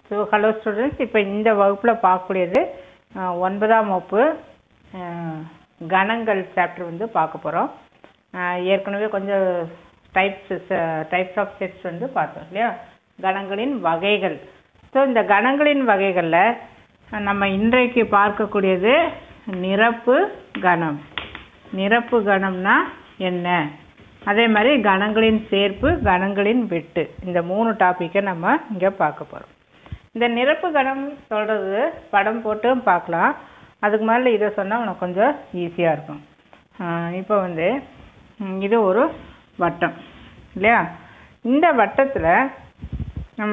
so hello students இப்போ இந்த வகுப்பில் பார்க்கக்கூடியது அஹ், ஒன்பதாம் வகுப்பு அஹ், கணங்கள் சாப்டர் வந்து பார்க்க போகிறோம் ஏற்கனவே கொஞ்சம் டைப்ஸ் டைப்ஸ் ஆஃப் செட்ஸ் வந்து பார்த்தோம் இல்லையா கணங்களின் வகைகள் ஸோ இந்த கணங்களின் வகைகளில் அஹ், நம்ம இன்றைக்கு பார்க்கக்கூடியது நிரப்பு கணம் நிரப்பு கணம்னா என்ன அதே மாதிரி கணங்களின் சேர்ப்பு கணங்களின் வெட்டு இந்த மூணு டாப்பிக்கை நம்ம இங்கே பார்க்க போகிறோம் இந்த நிரப்பு கணம் சொல்கிறது படம் போட்டு பார்க்கலாம் அதுக்கு மேலே இதை சொன்னால் உனக்கு கொஞ்சம் ஈஸியாக இருக்கும் இப்போ வந்து ம், இது ஒரு வட்டம் இல்லையா இந்த வட்டத்தில் நம்ம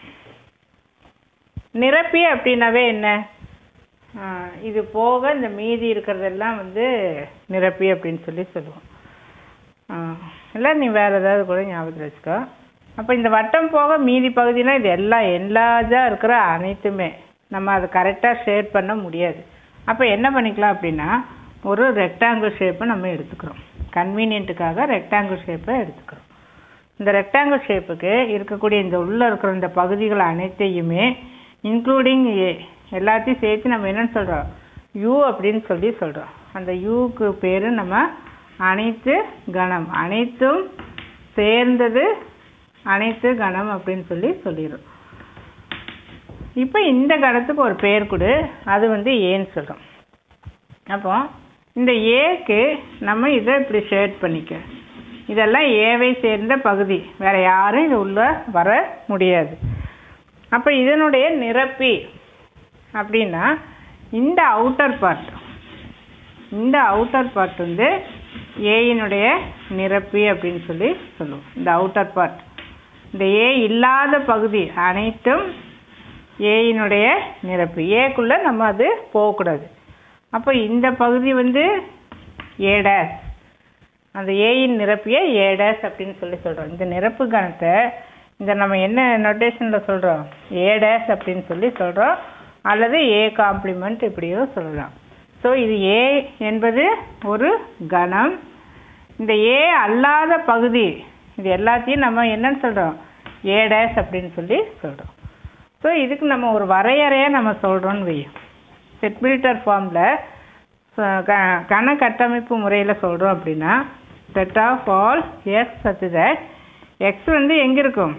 நிரப்பி அப்படின்னாவே என்ன ஆ, இது போக இந்த மீதி இருக்கிறதெல்லாம் வந்து நிரப்பி அப்படின்னு சொல்லி சொல்லுவோம் ஆ, இல்லை நீ வேறு ஏதாவது கூட ஞாபகத்தில் வச்சுக்கோ அப்போ இந்த வட்டம் போக மீதி பகுதினா இது எல்லாம் எல்லாஜாக இருக்கிற அனைத்துமே நம்ம அதை கரெக்டாக ஷேட் பண்ண முடியாது அப்போ என்ன பண்ணிக்கலாம் அப்படின்னா ஒரு ரெக்டாங்கிள் ஷேப்பை நம்ம எடுத்துக்கிறோம் கன்வீனியன்ட்டுக்காக ரெக்டாங்கிள் ஷேப்பை எடுத்துக்கிறோம் இந்த ரெக்டாங்கிள் ஷேப்புக்கு இருக்கக்கூடிய இந்த உள்ளே இருக்கிற இந்த பகுதிகள் அனைத்தையுமே இன்க்ளூடிங் ஏ எல்லாத்தையும் சேர்த்து நம்ம என்னன்னு சொல்கிறோம் யூ அப்படின்னு சொல்லி சொல்கிறோம் அந்த யூக்கு பேர் நம்ம அனைத்து கணம் அனைத்தும் சேர்ந்தது அனைத்து கணம் அப்படின்னு சொல்லி சொல்லிடுறோம் இப்போ இந்த கணத்துக்கு ஒரு பேர் கொடு அது வந்து ஏன்னு சொல்கிறோம் அப்போ இந்த ஏக்கு நம்ம இதை இப்படி ஷேட் பண்ணிக்க இதெல்லாம் ஏவை சேர்ந்த பகுதி வேற யாரும் இது உள்ள வர முடியாது அப்போ இதனுடைய நிரப்பி அப்படின்னா இந்த அவுட்டர் பார்ட் இந்த அவுட்டர் பார்ட் வந்து ஏயினுடைய நிரப்பி அப்படின்னு சொல்லி சொல்லுவோம் இந்த அவுட்டர் பார்ட் இந்த ஏ இல்லாத பகுதி அனைத்தும் ஏயினுடைய நிரப்பு ஏக்குள்ளே நம்ம அது போகக்கூடாது அப்போ இந்த பகுதி வந்து ஏ டேஸ் அந்த ஏயின் நிரப்பிய ஏ டேஸ் அப்படின்னு சொல்லி சொல்கிறோம் இந்த நிரப்பு கணத்தை இந்த நம்ம என்ன நொட்டேஷனில் சொல்கிறோம் ஏ டேஸ் அப்படின்னு சொல்லி சொல்கிறோம் அல்லது ஏ காம்ப்ளிமெண்ட் இப்படியும் சொல்லலாம் ஸோ இது ஏ என்பது ஒரு கணம் இந்த ஏ அல்லாத பகுதி இது எல்லாத்தையும் நம்ம என்னன்னு சொல்கிறோம் ஏ டேஸ் அப்படின்னு சொல்லி சொல்கிறோம் ஸோ இதுக்கு நம்ம ஒரு வரையறையாக நம்ம சொல்கிறோன்னு வை செட் பில்டர் ஃபார்மில் கண கட்டமைப்பு முறையில் சொல்கிறோம் அப்படின்னா set of all X such that X வந்து எங்கே இருக்கும்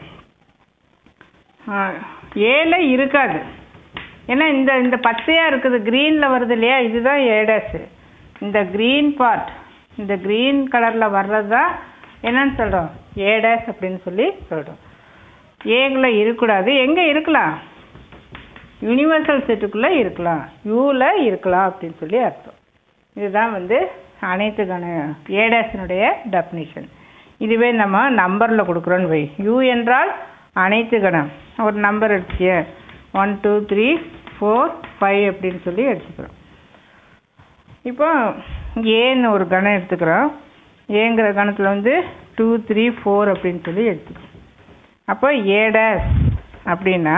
ஏல இருக்காது ஏன்னா இந்த இந்த பச்சையாக இருக்குது க்ரீனில் வருது இல்லையா இதுதான் ஏடஸ் இந்த க்ரீன் பார்ட் இந்த க்ரீன் கலரில் வர்றது தான் என்னன்னு சொல்கிறோம் ஏடஸ் அப்படின்னு சொல்லி சொல்கிறோம் ஏகுள்ள இருக்கக்கூடாது எங்கே இருக்கலாம் யூனிவர்சல் செட்டுக்குள்ளே இருக்கலாம் யூவில் இருக்கலாம் அப்படின்னு சொல்லி அர்த்தம் இதுதான் வந்து அனைத்து கண ஏடாஸினுடைய டெஃபினிஷன் இதுவே நம்ம நம்பரில் கொடுக்குறோன்னு வை யூ என்றால் அனைத்து கணம் ஒரு நம்பர் எடுத்துக்க one two three four five அப்படின்னு சொல்லி எடுத்துக்கிறோம் இப்போ ஏன்னு ஒரு கணம் எடுத்துக்கிறோம் ஏங்கிற கணத்தில் வந்து டூ த்ரீ ஃபோர் அப்படின்னு சொல்லி எடுத்துக்கிறோம் அப்போ ஏ டேஸ் அப்படின்னா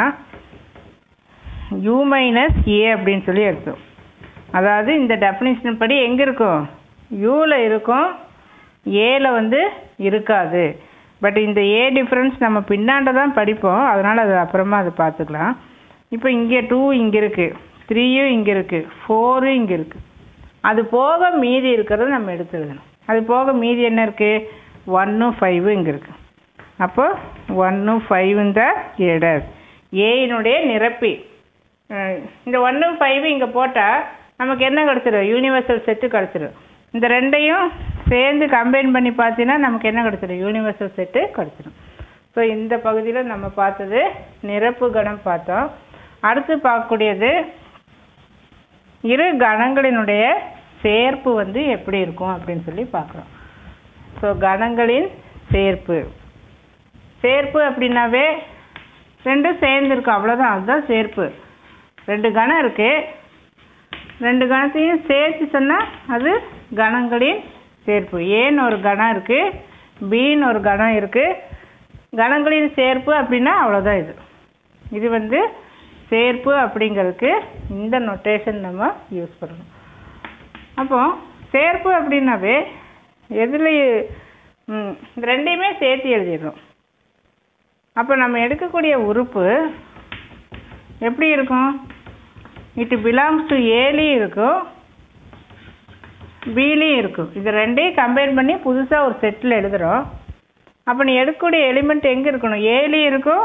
யூ மைனஸ் ஏ அப்படின்னு சொல்லி எடுத்தோம் அதாவது இந்த டெஃபினிஷன் படி எங்கே இருக்கும் யூவில் இருக்கும் ஏல வந்து இருக்காது பட் இந்த ஏ டிஃப்ரென்ஸ் நம்ம பின்னாண்ட தான் படிப்போம் அதனால் அது அப்புறமா அதை பார்த்துக்கலாம் இப்போ இங்கே டூ இங்கே இருக்குது த்ரீயும் இங்கே இருக்குது ஃபோரும் இங்கே இருக்குது அது போக மீதி இருக்கிறத நம்ம எடுத்து எழுதணும் அது போக மீதி என்ன இருக்குது ஒன்னும் ஃபைவு இங்கே இருக்குது அப்போ ஒன்று ஃபைவ் இந்த ஏடர் ஏயினுடைய நிரப்பி அஹ் இந்த ஒன்று ஃபைவ் இங்கே போட்டால் நமக்கு என்ன கிடச்சிரும் யூனிவர்சல் செட்டு கிடச்சிரும் இந்த ரெண்டையும் சேர்ந்து கம்பைன் பண்ணி பார்த்தீங்கன்னா நமக்கு என்ன கிடச்சிரும் யூனிவர்சல் செட்டு கிடச்சிரும் ஸோ இந்த பகுதியில் நம்ம பார்த்தது நிரப்பு கணம் பார்த்தோம் அடுத்து பார்க்கக்கூடியது இரு கணங்களினுடைய சேர்ப்பு வந்து எப்படி இருக்கும் அப்படின்னு சொல்லி பார்க்குறோம் ஸோ கணங்களின் சேர்ப்பு சேர்ப்பு அப்படின்னாவே ரெண்டும் சேர்ந்துருக்கும் அவ்வளோதான் அதுதான் சேர்ப்பு ரெண்டு கணம் இருக்குது ரெண்டு கணத்தையும் சேர்த்து சொன்னால் அது கணங்களின் சேர்ப்பு ஏன்னு ஒரு கணம் இருக்குது பின்னு ஒரு கணம் இருக்குது கணங்களின் சேர்ப்பு அப்படின்னா அவ்வளோதான் இது இது வந்து சேர்ப்பு அப்படிங்கிறதுக்கு இந்த நொட்டேஷன் நம்ம யூஸ் பண்ணணும் அப்போ சேர்ப்பு அப்படின்னாவே எதில் ம், இந்த ரெண்டையுமே சேர்த்து எழுதிடுறோம் அப்போ நம்ம எடுக்கக்கூடிய உறுப்பு எப்படி இருக்கும் இட் பிலாங்ஸ் டு ஏலையும் இருக்கும் பிலையும் இருக்கும் இது ரெண்டையும் கம்பைன் பண்ணி புதுசாக ஒரு செட்டில் எழுதுகிறோம் அப்போ நீ எடுக்கக்கூடிய எலிமெண்ட் எங்கே இருக்கணும் ஏலையும் இருக்கும்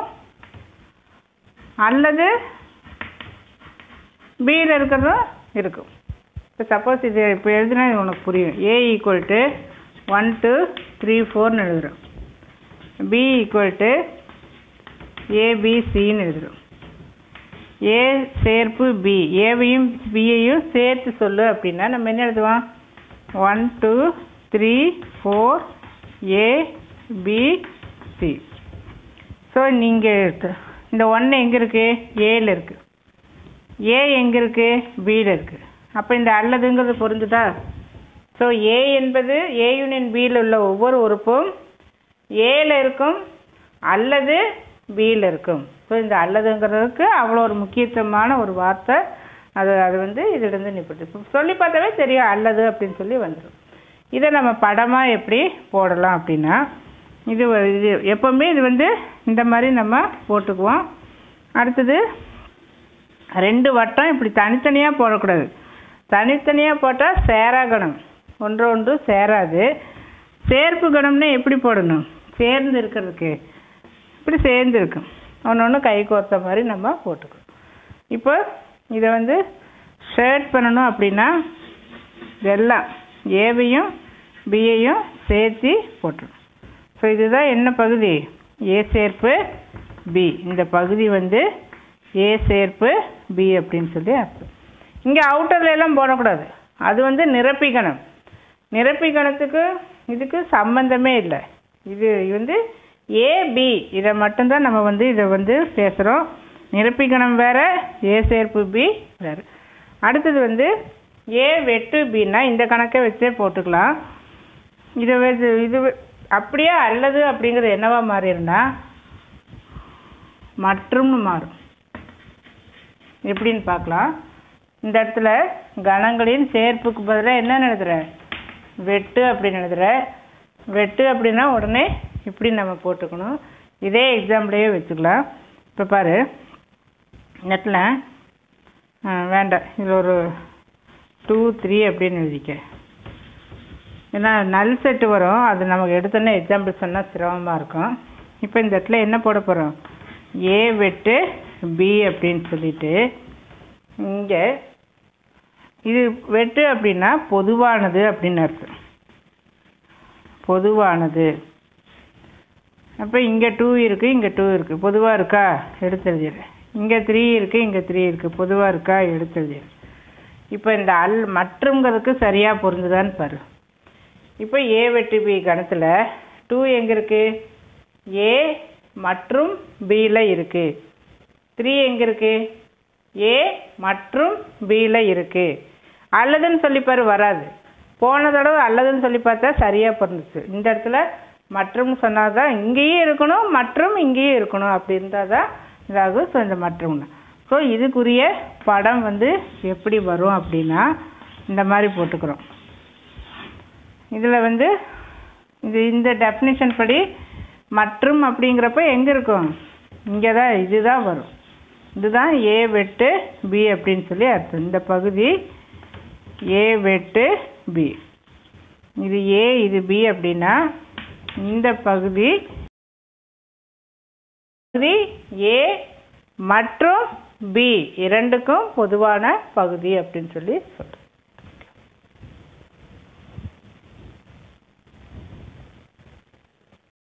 அல்லது பியில் இருக்கிறதும் இருக்கும் இப்போ சப்போஸ் இது இப்போ எழுதுனா இது உனக்கு புரியும் A equal to one two three ஃபோர்னு எழுதுகிறோம் பி ஈக்குவல் டு ஏபிசின்னு எழுதுகிறோம் ஏ சேர்ப்பு பி ஏவையும் பியையும் சேர்த்து சொல்லு அப்படின்னா நம்ம என்ன எழுதுவோம் one two three four A B C so நீங்கள் இந்த ஒன்று எங்கே இருக்குது ஏல இருக்குது ஏ எங்கே இருக்குது பியில் இருக்குது அப்போ இந்த அல்லதுங்கிறது பொருந்துதா ஸோ ஏ என்பது ஏ யூனியன் பியில் உள்ள ஒவ்வொரு உறுப்பும் ஏல இருக்கும் அல்லது பியில் இருக்கும் ஸோ இந்த அல்லதுங்கிறதுக்கு அவ்வளோ ஒரு முக்கியத்துவமான ஒரு வார்த்தை அது அது வந்து இதிலிருந்து நிப்பட்டு சொல்லி பார்த்தாவே தெரியும் அல்லது அப்படின்னு சொல்லி வந்துடும் இதை நம்ம படமாக எப்படி போடலாம் அப்படின்னா இது வ- இது எப்போவுமே இது வந்து இந்த மாதிரி நம்ம போட்டுக்குவோம் அடுத்தது ரெண்டு வட்டம் இப்படி தனித்தனியாக போடக்கூடாது தனித்தனியாக போட்டால் சேராகணம் ஒன்று ஒன்று சேராது சேர்ப்பு கணம்னா எப்படி போடணும் சேர்ந்து இருக்கிறதுக்கு இப்படி சேர்ந்து இருக்கும் ஒன்று ஒன்று கை கோர்த்த மாதிரி நம்ம போட்டுக்கணும் இப்போ இதை வந்து ஷேட் பண்ணணும் அப்படின்னா இதெல்லாம் ஏவையும் பியையும் சேர்த்து போட்டுரும் ஸோ இதுதான் என்ன பகுதி ஏ சேர்ப்பு பி இந்த பகுதி வந்து ஏ சேர்ப்பு பி அப்படின்னு சொல்லி அர்த்தம் இங்கே அவுட்டர்ல எல்லாம் போடக்கூடாது அது வந்து நிரப்பிக்கணும் நிரப்பிக்கணத்துக்கு இதுக்கு சம்பந்தமே இல்லை இது வந்து ஏ பி இதை மட்டும்தான் நம்ம வந்து இதை வந்து பேசுகிறோம் நிரப்பிக்கணம் வேற ஏ சேர்ப்பு பி வேறு அடுத்தது வந்து ஏ வெட்டு பின்னா இந்த கணக்கை வச்சே போட்டுக்கலாம் இதை வச்சு இது வ- அப்படியே அல்லது அப்படிங்கிறது என்னவா மாறிடும்னா மற்றும்னு மாறும் எப்படின்னு பார்க்கலாம் இந்த இடத்துல கணங்களின் சேர்ப்புக்கு பதிலாக என்ன எழுதுற வெட்டு அப்படின்னு எழுதுற வெட்டு அப்படின்னா உடனே இப்படி நம்ம போட்டுக்கணும் இதே எக்ஸாம்பிளையே வச்சுக்கலாம் இப்போ பாரு இந்த இடத்துல ஆ, வேண்டாம் இதில் ஒரு டூ த்ரீ அப்படின்னு எழுதிக்க ஏன்னா நல் செட்டு வரும் அது நமக்கு எடுத்தோன்னே எக்ஸாம்பிள் சொன்னால் சிரமமாக இருக்கும் இப்போ இந்த இடத்துல என்ன போட போகிறோம் ஏ வெட்டு பி அப்படின்னு சொல்லிட்டு இங்கே இது வெட்டு அப்படின்னா பொதுவானது அப்படின்னு அர்த்தம் பொதுவானது அப்போ இங்கே டூ இருக்குது இங்கே டூ இருக்குது பொதுவாக இருக்கா எடுத்து எழுதிடுறேன் இங்கே த்ரீ இருக்குது இங்கே த்ரீ இருக்குது பொதுவாக இருக்கா எடுத்து எழுதிடுறேன் இப்போ இந்த அல் மற்றும்ங்கிறதுக்கு சரியாக பொருந்துதான்னு பாரு இப்போ ஏ வெட்டு பி கணத்தில் டூ எங்கே இருக்குது ஏ மற்றும் பியில் இருக்குது த்ரீ எங்கே இருக்குது ஏ மற்றும் பியில் இருக்குது அல்லதுன்னு சொல்லி பாரு வராது போன தடவை அல்லதுன்னு சொல்லி பார்த்தா சரியாக பொருந்துச்சு இந்த இடத்துல மற்றும் சொன்னால் தான் இங்கேயும் இருக்கணும் மற்றும் இங்கேயும் இருக்கணும் அப்படி இருந்தால் தான் இதாகும் ஸோ இந்த மற்றும்னு ஸோ இதுக்குரிய படம் வந்து எப்படி வரும் அப்படின்னா இந்த மாதிரி போட்டுக்கிறோம் இதில் வந்து இது இந்த டெஃபினிஷன் படி மற்றும் அப்படிங்கிறப்ப எங்கே இருக்கும் இங்கே தான் இதுதான் வரும் இதுதான் ஏ வெட்டு பி அப்படின்னு சொல்லி அர்த்தம் இந்த பகுதி ஏ வெட்டு பி இது ஏ இது பி அப்படின்னா இந்த பகுதி பகுதி ஏ மற்றும் பி இரண்டுக்கும் பொதுவான பகுதி அப்படின்னு சொல்லி சொல்றோம்